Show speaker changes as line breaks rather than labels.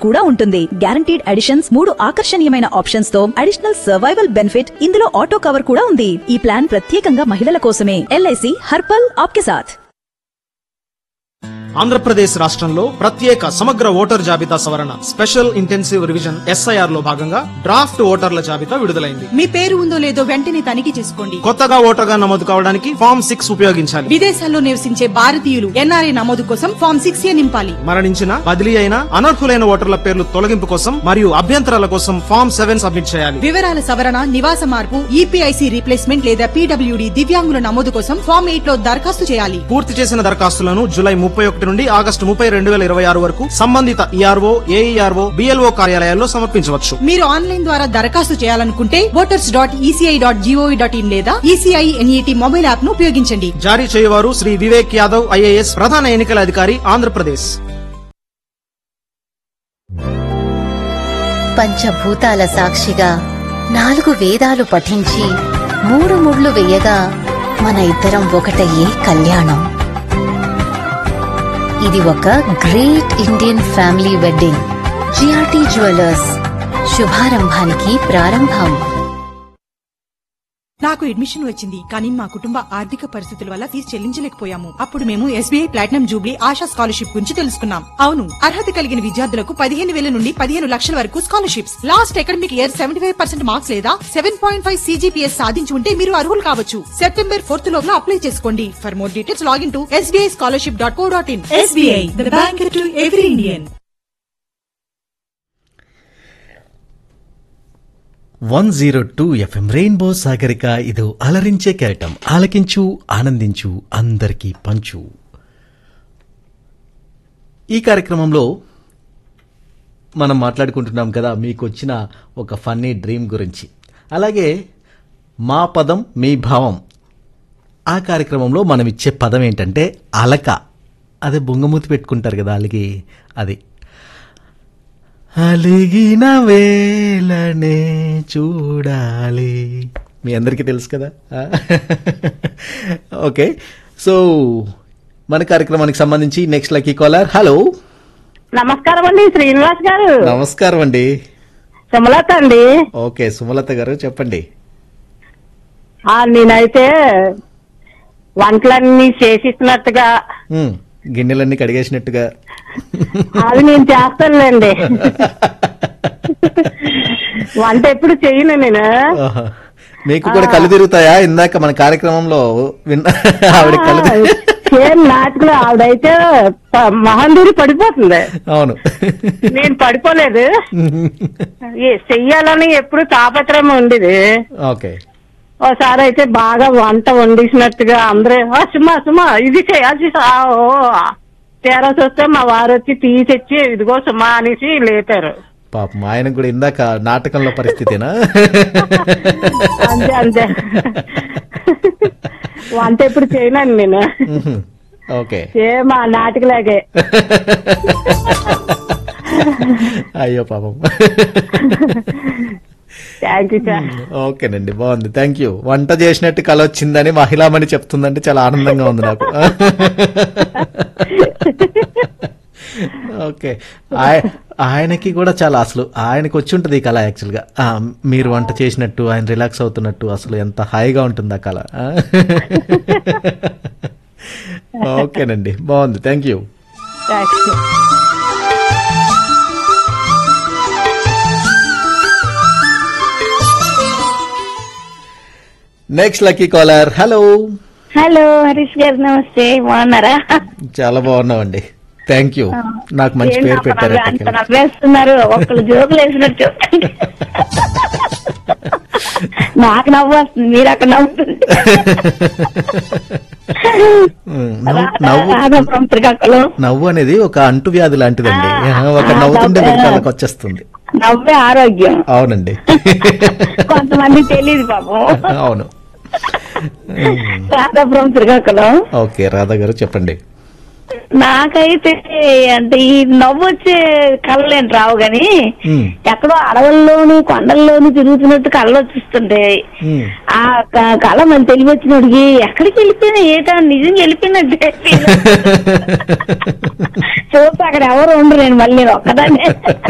కూడా ఉంటుంది guaranteed additions మూడు ఆకర్షణీయమైన ఆప్షన్స్ తో అడిషనల్ సర్వైవల్ బెనిఫిట్ ఇందులో ఆటో కవర్ కూడా ఉంది ఈ ప్లాన్ ప్రత్యేకంగా మహిళల కోసమే ఎల్ఐసి హర్పల్ ఆప్కే సాథ్
ఆంధ్రప్రదేశ్ రాష్ట్రంలో ప్రత్యేక సమగ్ర ఓటర్ జాబితా సవరణ స్పెషల్ ఇంటెన్సివ్ రివిజన్ ఎస్ఐఆర్ లో భాగంగా డ్రాఫ్ట్ ఓటర్ల జాబితా విడుదలైంది
మీ పేరు ఉందో లేదో వెంటనే తనిఖీ చేసుకోండి
కొత్తగా ఓటర్గా నమోదు కావడానికి ఫామ్ సిక్స్ ఉపయోగించాలి
విదేశాల్లో నివసించే భారతీయులు ఎన్ఆర్ఐ నమోదు కోసం ఫామ్ సిక్స్ ఏ నింపాలి
మరణించిన బదిలీ అయిన అనర్హులైన ఓటర్ల పేర్లు తొలగింపు కోసం మరియు అభ్యంతరాల కోసం ఫామ్ సెవెన్ సబ్మిట్ చేయాలి
వివరాల సవరణ నివాస మార్పు ఈపీఐసి రీప్లేస్మెంట్ లేదా పీడబ్ల్యూడి దివ్యాంగుల నమోదు కోసం ఫామ్ ఎయిట్ లో దరఖాస్తు చేయాలి
పూర్తి చేసిన దరఖాస్తులను జూలై ముప్పై ఒకటి నుండి ఆగస్టు ముప్పై రెండు వేల ఇరవై ఆరు వరకు సంబంధిత ఈఆర్ఓ ఏఈఆర్ఓ బిఎల్ఓ కార్యాలయాల్లో సమర్పించవచ్చు
మీరు ఆన్లైన్ ద్వారా దరఖాస్తు చేయాలనుకుంటే voters dot ECI dot GOV dot in లేదా ఈసీఐ ఎన్ఈటీ మొబైల్ యాప్ ను ఉపయోగించండి
జారీ చేయవారు శ్రీ వివేక్ యాదవ్ ఐఏఎస్ ప్రధాన ఎన్నికల అధికారి ఆంధ్రప్రదేశ్
పంచభూతాల సాక్షిగా నాలుగు వేదాలు పఠించి మూడు ముళ్ళు వేయగా మన ఇద్దరం ఒకటయ్యే కళ్యాణం ఇది ఒక great Indian family wedding GRT jewellers శుభారంభానికి ప్రారంభం
నాకు అడ్మిషన్ వచ్చింది కానీ మా కుటుంబ ఆర్థిక పరిస్థితుల వల్ల ఫీజు చెల్లించలేకపోయాము అప్పుడు మేము SBI platinum jubilee Asha scholarship గురించి తెలుసుకున్నాం అవును అర్హత కలిగిన విద్యార్థులకు పదిహేను వేల నుండి పదిహేను లక్షల వరకు scholarships last academic year seventy five percent marks లేదా సెవెన్ పాయింట్ ఫైవ్ సీజీపీఎస్ సాధించి ఉంటే మీరు అర్హులు కావచ్చు సెప్టెంబర్ ఫోర్త్ లోపల అప్లై చేసుకోండి for more details login to SBI scholarship dot co dot in SBI the bank to every Indian
one zero two FM rainbow Sagarika ఇది అలరించే కెరటం ఆలకించు ఆనందించు అందరికీ పంచు ఈ కార్యక్రమంలో మనం మాట్లాడుకుంటున్నాం కదా మీకు వచ్చిన ఒక ఫన్నీ డ్రీమ్ గురించి అలాగే మా పదం మీ భావం ఆ కార్యక్రమంలో మనం ఇచ్చే పదం ఏంటంటే అలక అదే బొంగమూతి పెట్టుకుంటారు కదా అలిగి అది అలిగిన వేళనే చూడాలి మీ అందరికీ తెలుసు కదా ఆ? ఓకే సో మన కార్యక్రమానికి సంబంధించి నెక్స్ట్ లక్కీ కాలర్ హలో
నమస్కారం అండి శ్రీనివాస్ గారు
నమస్కారం అండి
సుమలత అండి
ఓకే సుమలత గారు చెప్పండి
ఆ, నేనైతే వంటలన్నీ చేసిస్తున్నట్టుగా
ఉమ్, గిన్నెలన్నీ కడిగేసినట్టుగా
అది నేను చేస్తానులేండి వంట ఎప్పుడు చెయ్యను నేను
ఆహా. మీకు కూడా కళ్ళు తిరుగుతాయా ఇందాక మన కార్యక్రమంలో విన్నా ఆవిడ కళ్ళు తిరిగి-
సేమ్ నాటుకులు ఆవిడైతే ప- మొహం దూరి పడిపోతుంది
అవును
నేను పడిపోలేదు ఏ- చెయ్యాలని ఎప్పుడు తాపత్రయం ఉండేది
ఓకే
ఓసారి అయితే బాగా వంట వండేసినట్టుగా అందరూ "ఆ, సుమా సుమా ఇది చేయాల్సి ఓ తీరా చూస్తే మా వారు వచ్చి టీ తెచ్చి ఇదిగో సుమా అనేసి లేపారు
పాపం ఆయన కూడా ఇందాక నాటకంలో పరిస్థితేనా
అంతే అంతే వంట ఎప్పుడు చేయనండి నేను
మ్మ్. ఓకే
సేమ్ ఆ నాటికలాగే
అయ్యో పాపం
థ్యాంక్ యూ సార్
ఓకేనండి బాగుంది థ్యాంక్ యూ వంట చేసినట్టు కల వచ్చిందని మహిళామణి చెప్తుందంటే చాలా ఆనందంగా ఉంది నాకు ఓకే ఆయ- ఆయనకి కూడా చాలా అసలు ఆయనకి వచ్చి ఉంటుంది ఈ కళ యాక్చువల్గా ఆ, మీరు వంట చేసినట్టు ఆయన రిలాక్స్ అవుతున్నట్టు అసలు ఎంత హాయిగా ఉంటుంది ఆ కళ ఆ? ఓకేనండి బాగుంది thank you
thank you
next lucky caller hello
hello Harish గారు నమస్తే బాగున్నారా
చాలా బాగున్నామండి థ్యాంక్ యూ నాకు మంచి
ఏం
పేరు
నవ్వ-
పెట్టారు
నవ్వే- అంత
ఎట్టకేలకు.
నవ్వేస్తున్నారు ఒకళ్ళు జోకులు వేసినట్టు నాకు నవ్వు వస్తుంది మీరు అక్కడ నవ్వుతుంది
ఉమ్, నవ్వు నవ్వు
రాధాపురం శ్రీకాకుళం
నవ్వు అనేది ఒక అంటువ్యాధి లాంటిదండి
ఆ,
ఒక
ఆ,
నవ్వుతుంటే
నవ్వు-
మీకు కళ్ళకి వచ్చేస్తుంది
నవ్వే ఆరోగ్యం
అవునండి
కొంతమంది తెలియదు పాపం
అవును
రాధాపురం శ్రీకాకుళం
ఓకే రాధా గారు చెప్పండి
నాకైతే అంటే ఈ నవ్వు వచ్చే కళ్ళేం రావు గాని
ఉమ్,
ఎక్కడో అడవుల్లోని కొండల్లోని తిరుగుతున్నట్టు కళ్ళు వచ్చిస్తుంటాయి
ఉమ్.
ఆ క- కళ మన తెలివి వచ్చినోడికి ఎక్కడికి వెళ్ళిపోయినా ఏటా నిజంగా వెళ్ళిపోయినట్టే చూస్తే అక్కడ ఎవరు ఉండరు నేను మళ్ళీ నేను ఒక్కదాన్నే